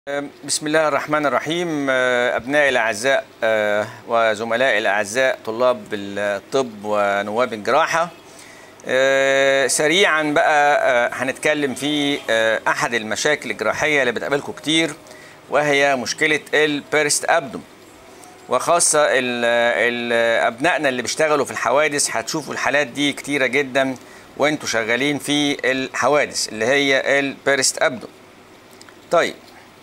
بسم الله الرحمن الرحيم أبنائي الأعزاء وزملائي الأعزاء طلاب الطب ونواب الجراحة سريعا بقى هنتكلم في أحد المشاكل الجراحية اللي بتقابلكم كتير وهي مشكلة البيرست أبدوم وخاصة ال ال أبنائنا اللي بيشتغلوا في الحوادث هتشوفوا الحالات دي كتيرة جدا وانتوا شغالين في الحوادث اللي هي البيرست أبدوم طيب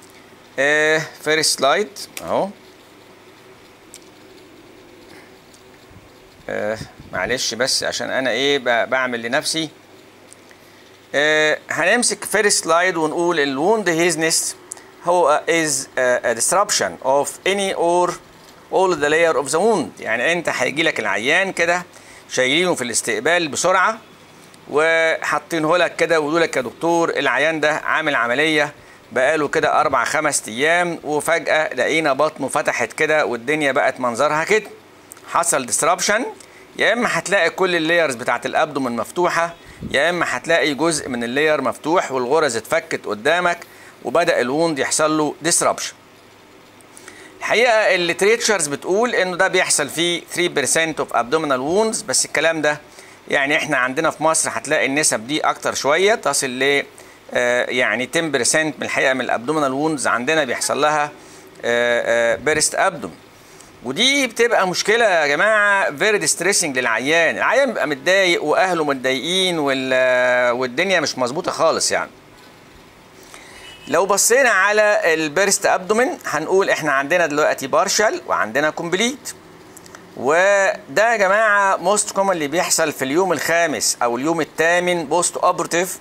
فيرست سلايد اهو آه معلش بس عشان انا ايه بعمل لنفسي آه هنمسك فيرست سلايد ونقول الوند هيزنس هو is a disruption of any or all the layer of the wound يعني انت هيجي لك العيان كده شايلينه في الاستقبال بسرعه وحاطينه لك كده ويقولوا لك يا دكتور العيان ده عامل عمليه بقاله كده أربع خمس أيام وفجأة لقينا بطنه فتحت كده والدنيا بقت منظرها كده حصل ديسربشن يا إما هتلاقي كل اللايرز بتاعت الأبدومن مفتوحة يا إما هتلاقي جزء من اللاير مفتوح والغرز اتفكت قدامك وبدأ الوند يحصل له ديسربشن الحقيقة الليتريتشرز بتقول إنه ده بيحصل في 3% of abdominal wounds بس الكلام ده يعني إحنا عندنا في مصر هتلاقي النسب دي أكتر شوية تصل ل يعني 10% من الحقيقه من الابدومينال ووندز عندنا بيحصل لها بيرست ابدوم ودي بتبقى مشكله يا جماعه فيري ديستريسنج للعيان العيان بيبقى متضايق واهله متضايقين والدنيا مش مظبوطه خالص يعني لو بصينا على البيرست ابدومين هنقول احنا عندنا دلوقتي بارشال وعندنا كومبليت وده يا جماعه موست كومن اللي بيحصل في اليوم الخامس او اليوم الثامن بوست اوبرتيف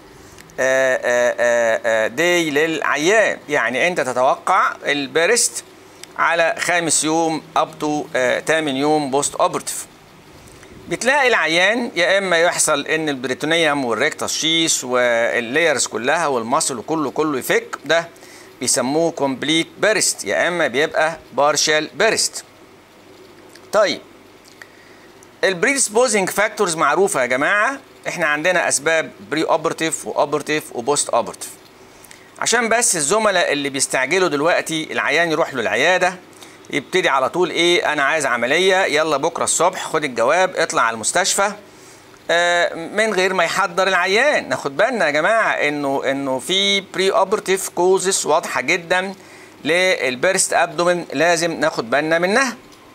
دي للعيان يعني انت تتوقع البريست على خامس يوم اب تو تامن يوم بوست اوبرتيف بتلاقي العيان يا اما يحصل ان البريتونيوم والريكتاس شيس واللايرز كلها والمصل وكله كله يفك ده بيسموه كومبليت بيرست يا اما بيبقى بارشال بيرست طيب البريدسبوزنج فاكتورز معروفه يا جماعه احنا عندنا اسباب بري اوبرتيف واوبرتيف وبوست اوبرتيف عشان بس الزملاء اللي بيستعجلوا دلوقتي العيان يروح له العياده يبتدي على طول ايه انا عايز عمليه يلا بكره الصبح خد الجواب اطلع على المستشفى آه من غير ما يحضر العيان ناخد بالنا يا جماعه انه انه في بري اوبرتيف كوزس واضحه جدا للبيرست ابدومين لازم ناخد بالنا منها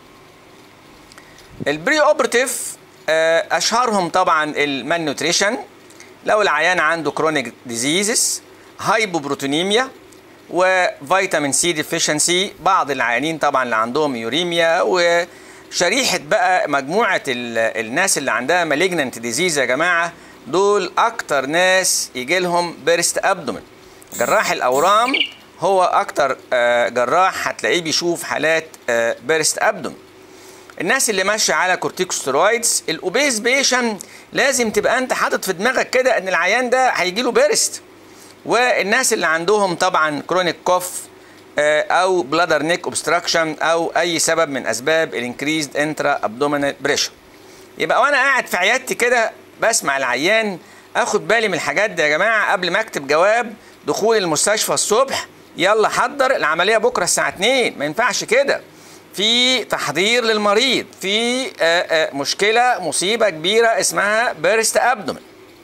البري اوبرتيف اشهرهم طبعا المال نوتريشن لو العيان عنده كرونيك ديزيزز هايبوبروتونيميا وفيتامين سي ديفيشنسي بعض العيانين طبعا اللي عندهم يوريميا وشريحه بقى مجموعه الناس اللي عندها مالجننت ديزيز يا جماعه دول اكتر ناس يجي لهم بيرست ابدومين جراح الاورام هو اكتر جراح هتلاقيه بيشوف حالات بيرست ابدومين الناس اللي ماشيه على كورتيكوستيرويدز الاوبيز بيشن لازم تبقى انت حاطط في دماغك كده ان العيان ده هيجي له بيرست والناس اللي عندهم طبعا كرونيك كوف او بلادر نيك اوبستراكشن او اي سبب من اسباب الانكريزد انترا ابدومينال بريشر يبقى وانا قاعد في عيادتي كده بسمع العيان اخد بالي من الحاجات دي يا جماعه قبل ما اكتب جواب دخول المستشفى الصبح يلا حضر العمليه بكره الساعه 2 ما ينفعش كده في تحضير للمريض في مشكلة مصيبة كبيرة اسمها بيرست أبدومين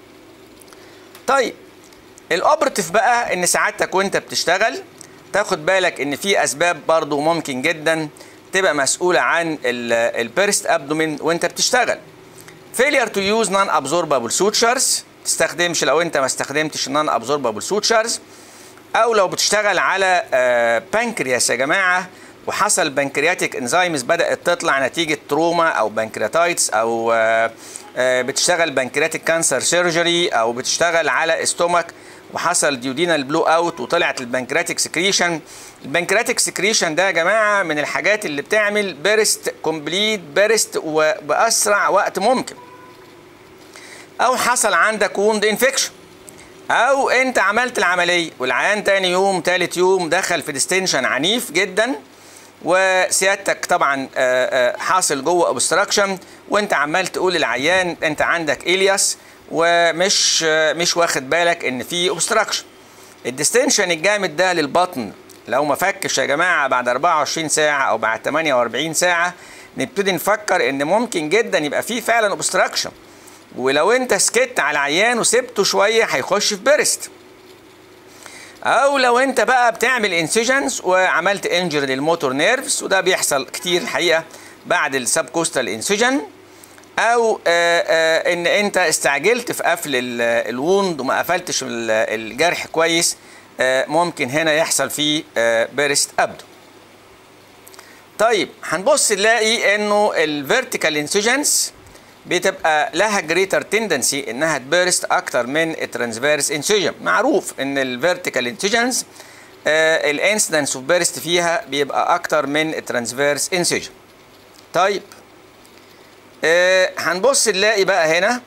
طيب الأوبرتيف بقى إن سعادتك وأنت بتشتغل تاخد بالك إن في أسباب برضو ممكن جدا تبقى مسؤولة عن البيرست أبدومين وأنت بتشتغل failure to use non absorbable sutures تستخدمش لو أنت ما استخدمتش non absorbable sutures أو لو بتشتغل على بانكرياس يا جماعة وحصل بنكرياتيك انزيمز بدات تطلع نتيجه تروما او بنكرياتايتس او بتشتغل بنكرياتيك كانسر سيرجري او بتشتغل على استومك وحصل ديودينال بلو اوت وطلعت البنكرياتيك سكريشن البنكرياتيك سكريشن ده يا جماعه من الحاجات اللي بتعمل بيرست كومبليت بيرست وباسرع وقت ممكن او حصل عندك ووند انفكشن او انت عملت العمليه والعيان تاني يوم تالت يوم دخل في ديستنشن عنيف جدا وسيادتك طبعا حاصل جوه اوبستراكشن وانت عمال تقول للعيان انت عندك الياس ومش مش واخد بالك ان في اوبستراكشن الديستنشن الجامد ده للبطن لو ما فكش يا جماعه بعد 24 ساعه او بعد 48 ساعه نبتدي نفكر ان ممكن جدا يبقى فيه فعلا اوبستراكشن ولو انت سكت على العيان وسبته شويه هيخش في بيرست او لو انت بقى بتعمل انسيجنز وعملت انجر للموتور نيرفز وده بيحصل كتير الحقيقه بعد السب كوستال انسيجن او آآ آآ ان انت استعجلت في قفل الووند وما قفلتش الجرح كويس ممكن هنا يحصل فيه بيرست ابدو طيب هنبص نلاقي انه الفيرتيكال انسيجنز بتبقى لها جريتر تندنسي انها تبيرست اكتر من الترانسفيرس انسيجن معروف ان الفيرتيكال انسيجنز الانسيدنس اوف بيرست فيها بيبقى اكتر من الترانسفيرس انسيجن طيب آه هنبص نلاقي بقى هنا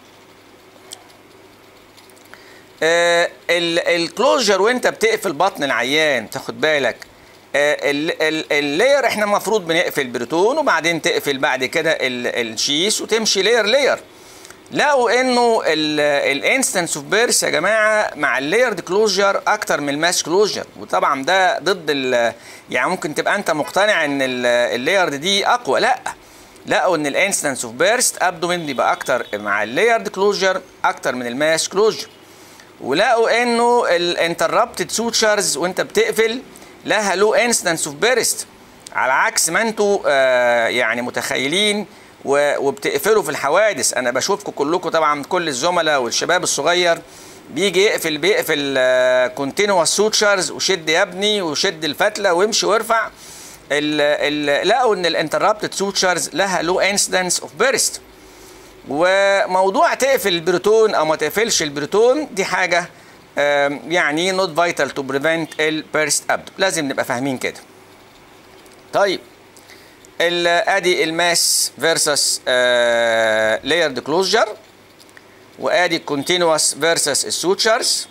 آه الكلوجر وانت بتقفل بطن العيان تاخد بالك آه اللاير احنا المفروض بنقفل بريتون وبعدين تقفل بعد كده الشيس وتمشي لاير لاير لقوا انه الانستنس اوف بيرس يا جماعه مع اللايرد كلوجر اكتر من الماس كلوجر وطبعا ده ضد يعني ممكن تبقى انت مقتنع ان اللايرد دي اقوى لا لقوا ان الانستنس اوف بيرست ابدومين بيبقى اكتر مع اللايرد كلوجر اكتر من الماس كلوجر ولقوا انه الانتربتد سوتشرز وانت بتقفل لها لو انستنس اوف بيرست على عكس ما انتوا آه يعني متخيلين وبتقفلوا في الحوادث انا بشوفكم كلكم طبعا كل الزملاء والشباب الصغير بيجي يقفل بيقفل كونتينوس سوتشرز وشد يا ابني وشد الفتله وامشي وارفع لقوا ان الانتربتد سوتشرز لها لو انسيدنس اوف بيرست وموضوع تقفل البروتون او ما تقفلش البروتون دي حاجه يعني نوت فايتال تو بريفنت البيرست ابدو لازم نبقى فاهمين كده طيب ادي الماس فيرسس لايرد كلوجر وادي كونتينوس فيرسس السوتشرز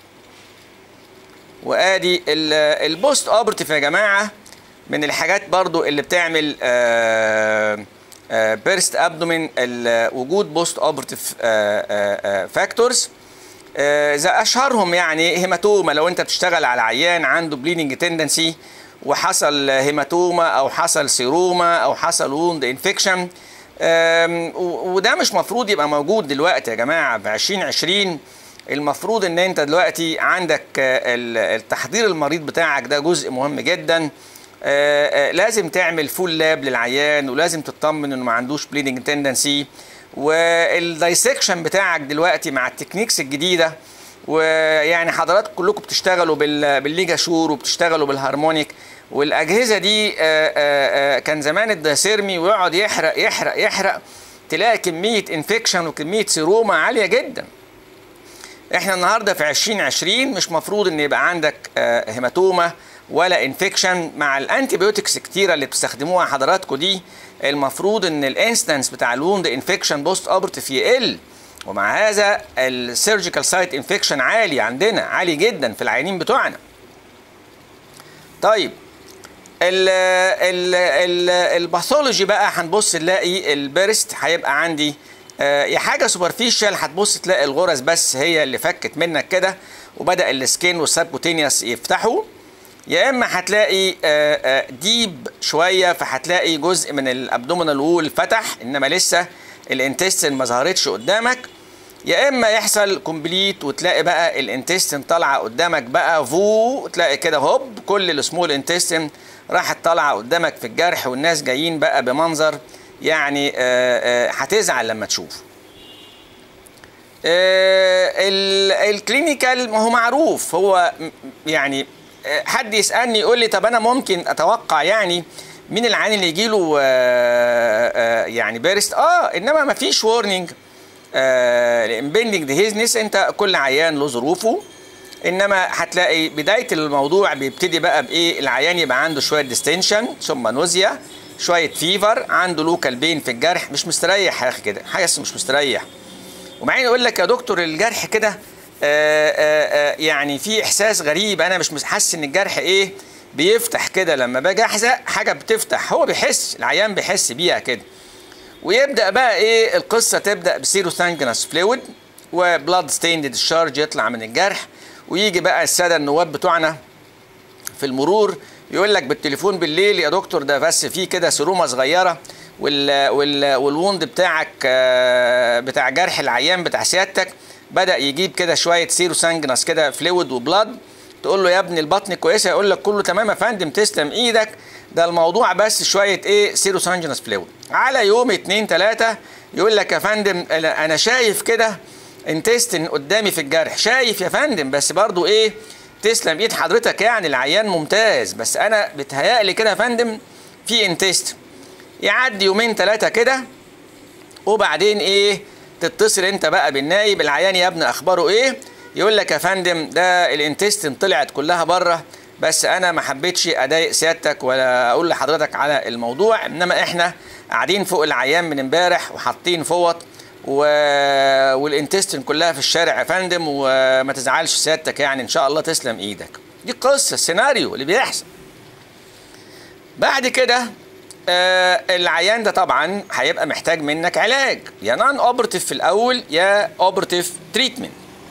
وادي البوست اوبرتيف يا جماعه من الحاجات برضو اللي بتعمل بيرست ابدومين وجود بوست اوبرتيف فاكتورز زي اشهرهم يعني هيماتوما لو انت بتشتغل على عيان عنده بليدنج تندنسي وحصل هيماتوما او حصل سيروما او حصل ووند انفكشن وده مش مفروض يبقى موجود دلوقتي يا جماعه في 2020 المفروض ان انت دلوقتي عندك التحضير المريض بتاعك ده جزء مهم جدا لازم تعمل فول لاب للعيان ولازم تطمن انه ما عندوش بليدنج تندنسي والدايسكشن بتاعك دلوقتي مع التكنيكس الجديده ويعني حضراتكم كلكم بتشتغلوا بالليجا شور وبتشتغلوا بالهارمونيك والاجهزه دي كان زمان الداسيرمي ويقعد يحرق يحرق يحرق تلاقي كميه انفكشن وكميه سيروما عاليه جدا احنا النهارده في 2020 مش مفروض ان يبقى عندك هيماتوما ولا انفكشن مع الانتي بيوتكس كتيره اللي بتستخدموها حضراتكم دي المفروض ان الانستنس بتاع الوند انفكشن بوست اوبرتيف يقل ومع هذا السيرجيكال سايت انفكشن عالي عندنا عالي جدا في العيانين بتوعنا طيب ال ال ال الباثولوجي بقى هنبص نلاقي البيرست هيبقى عندي آه يا حاجه سوبرفيشال هتبص تلاقي الغرز بس هي اللي فكت منك كده وبدا السكين والسبكوتينيوس يفتحوا يا اما هتلاقي آه آه ديب شويه فهتلاقي جزء من الابدومينال وول فتح انما لسه الانتستين ما ظهرتش قدامك يا اما يحصل كومبليت وتلاقي بقى الانتستين طالعه قدامك بقى فو تلاقي كده هوب كل السمول انتستين راحت طالعه قدامك في الجرح والناس جايين بقى بمنظر يعني هتزعل لما تشوف الكلينيكال ما هو معروف هو يعني حد يسالني يقول لي طب انا ممكن اتوقع يعني مين العيان اللي يجي له يعني بيرست اه انما ما فيش وورنينج الامبندنج ديهيزنس انت كل عيان له ظروفه انما هتلاقي بدايه الموضوع بيبتدي بقى بايه العيان يبقى عنده شويه ديستنشن ثم نوزيا شويه فيفر عنده لوكال بين في الجرح مش مستريح يا اخي كده حاسس مش مستريح وبعدين يقول لك يا دكتور الجرح كده يعني في احساس غريب انا مش حاسس ان الجرح ايه بيفتح كده لما باجي احزق حاجه بتفتح هو بيحس العيان بيحس بيها كده ويبدا بقى ايه القصه تبدا بسيروثانجنس فلويد وبلاد ستيند ديشارج يطلع من الجرح ويجي بقى الساده النواب بتوعنا في في المرور يقول لك بالتليفون بالليل يا دكتور ده بس في كده سرومه صغيره وال وال والوند بتاعك آه، بتاع جرح العيان بتاع سيادتك بدا يجيب كده شويه سيرو سانجنس كده فلويد وبلاد تقول له يا ابني البطن كويسه يقول لك كله تمام يا فندم تسلم ايدك ده الموضوع بس شويه ايه سيرو سانجنس فلويد على يوم اتنين تلاته يقول لك يا فندم انا أنا شايف كده انتستن قدامي في الجرح شايف يا فندم بس برضو ايه تسلم ايد حضرتك يعني العيان ممتاز بس انا بتهيألي كده يا فندم في انتست يعدي يومين ثلاثه كده وبعدين ايه تتصل انت بقى بالنايب العيان يا ابني اخباره ايه يقول لك يا فندم ده الانتستن طلعت كلها بره بس انا ما حبيتش اضايق سيادتك ولا اقول لحضرتك على الموضوع انما احنا قاعدين فوق العيان من امبارح وحاطين فوط و... والانتستن كلها في الشارع يا فندم وما تزعلش سيادتك يعني ان شاء الله تسلم ايدك دي قصه السيناريو اللي بيحصل بعد كده آه العيان ده طبعا هيبقى محتاج منك علاج يا نون اوبرتيف في الاول يا اوبرتيف تريتمنت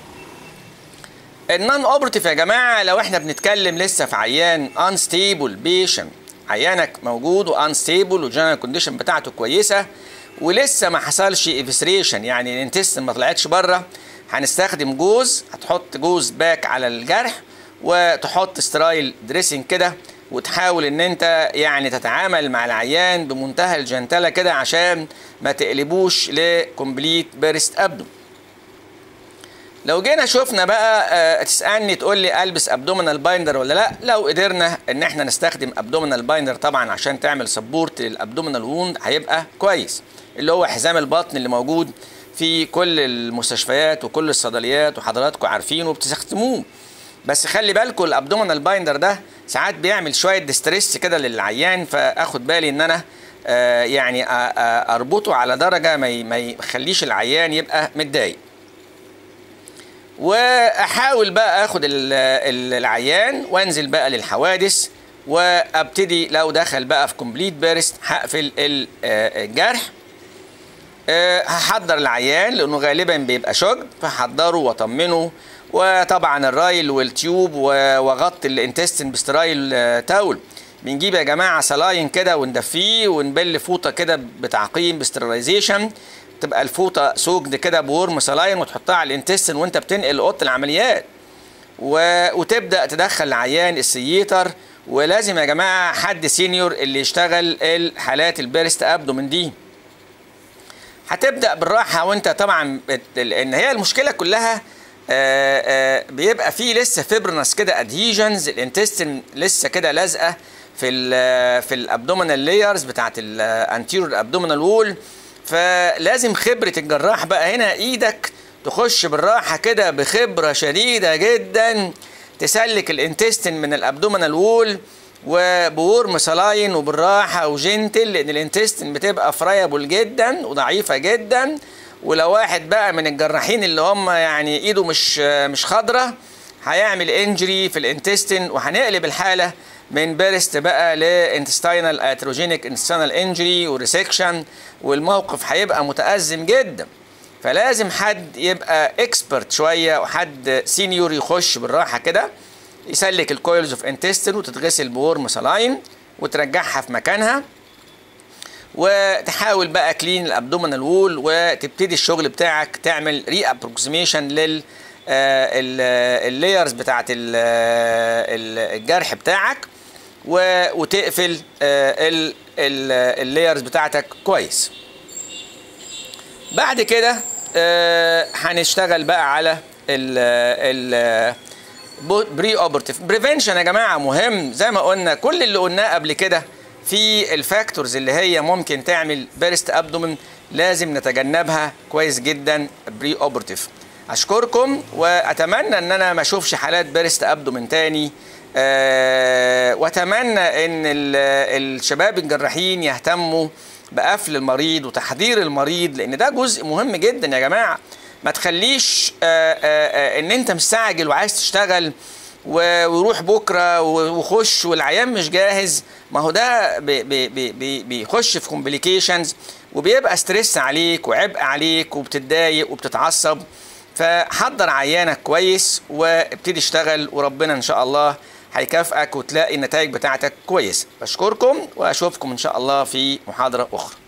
النون اوبرتيف يا جماعه لو احنا بنتكلم لسه في عيان انستيبل بيشن عيانك موجود وانستيبل والجنرال كونديشن بتاعته كويسه ولسه ما حصلش ايفيسريشن يعني الانتستين ما طلعتش بره هنستخدم جوز هتحط جوز باك على الجرح وتحط سترايل دريسنج كده وتحاول ان انت يعني تتعامل مع العيان بمنتهى الجنتله كده عشان ما تقلبوش لكومبليت بيرست ابدو لو جينا شفنا بقى آه، تسالني تقول لي البس ابدومينال بايندر ولا لا لو قدرنا ان احنا نستخدم ابدومينال بايندر طبعا عشان تعمل سبورت للابدومينال ووند هيبقى كويس اللي هو حزام البطن اللي موجود في كل المستشفيات وكل الصيدليات وحضراتكم عارفينه وبتستخدموه بس خلي بالكم الابدومينال بايندر ده ساعات بيعمل شويه ديستريس كده للعيان فاخد بالي ان انا آه، يعني آه، آه، اربطه على درجه ما ي- ما يخليش العيان يبقى متضايق واحاول بقى اخد ال- ال- العيان وانزل بقى للحوادث وابتدي لو دخل بقى في كومبليت بيرست هقفل ال- آه، الجرح آه، هحضر العيان لانه غالبا بيبقى شوك فهحضره واطمنه وطبعا الرايل والتيوب و- واغطي الانتستين بسترايل آه، تاول بنجيب يا جماعه سلاين كده وندفيه ونبل فوطه كده بتعقيم بسترلايزيشن تبقى الفوطه سوجد كده بورم سلاين وتحطها على الانتستين وانت بتنقل اوضه العمليات و... وتبدا تدخل العيان السيتر ولازم يا جماعه حد سينيور اللي يشتغل الحالات البيرست ابدومن دي هتبدا بالراحه وانت طبعا بت... لان هي المشكله كلها آه، آه، بيبقى فيه لسه فيبرنس كده ادهيجنز الانتستين لسه كده لازقه في ال في الابدومينال لايرز بتاعت الانتيرور ابدومينال وول فلازم خبره الجراح بقى هنا ايدك تخش بالراحه كده بخبره شديده جدا تسلك الانتستين من الابدومينال وول وبورم سلاين وبالراحه وجنتل لان الانتستين بتبقى فرايبل جدا وضعيفه جدا ولو واحد بقى من الجراحين اللي هم يعني ايده مش مش خضره هيعمل انجري في الانتستين وهنقلب الحاله من بيرست بقى لانتستينال اتروجينيك انتستينال انجري وريسكشن والموقف هيبقى متأزم جدا فلازم حد يبقى اكسبرت شويه وحد سينيور يخش بالراحه كده يسلك الكويلز اوف انتستين وتتغسل بورم سلاين وترجعها في مكانها وتحاول بقى كلين الابدومينال وول وتبتدي الشغل بتاعك تعمل ري ابروكسيميشن لل اللايرز بتاعت ال- ال- الجرح بتاعك و- وتقفل اللايرز بتاعتك كويس بعد كده آه، هنشتغل بقى على ال ال بري اوبرتيف بريفنشن يا جماعه مهم زي ما قلنا كل اللي قلناه قبل كده في الفاكتورز اللي هي ممكن تعمل بيرست ابدومن لازم نتجنبها كويس جدا بري اوبرتيف اشكركم واتمنى ان انا ما اشوفش حالات بيرست ابدومن تاني أه واتمنى ان ال- الشباب الجراحين يهتموا بقفل المريض وتحضير المريض لان ده جزء مهم جدا يا جماعه ما تخليش آه، آه، آه، ان انت مستعجل وعايز تشتغل و- ويروح بكره و- وخش والعيان مش جاهز ما هو ده بي- بي- بي- بي- بيخش في كومبليكيشنز وبيبقى ستريس عليك وعبء عليك وبتتضايق وبتتعصب فحضر عيانك كويس وابتدي اشتغل وربنا ان شاء الله هيكافئك وتلاقي النتائج بتاعتك كويسه بشكركم واشوفكم ان شاء الله في محاضره اخرى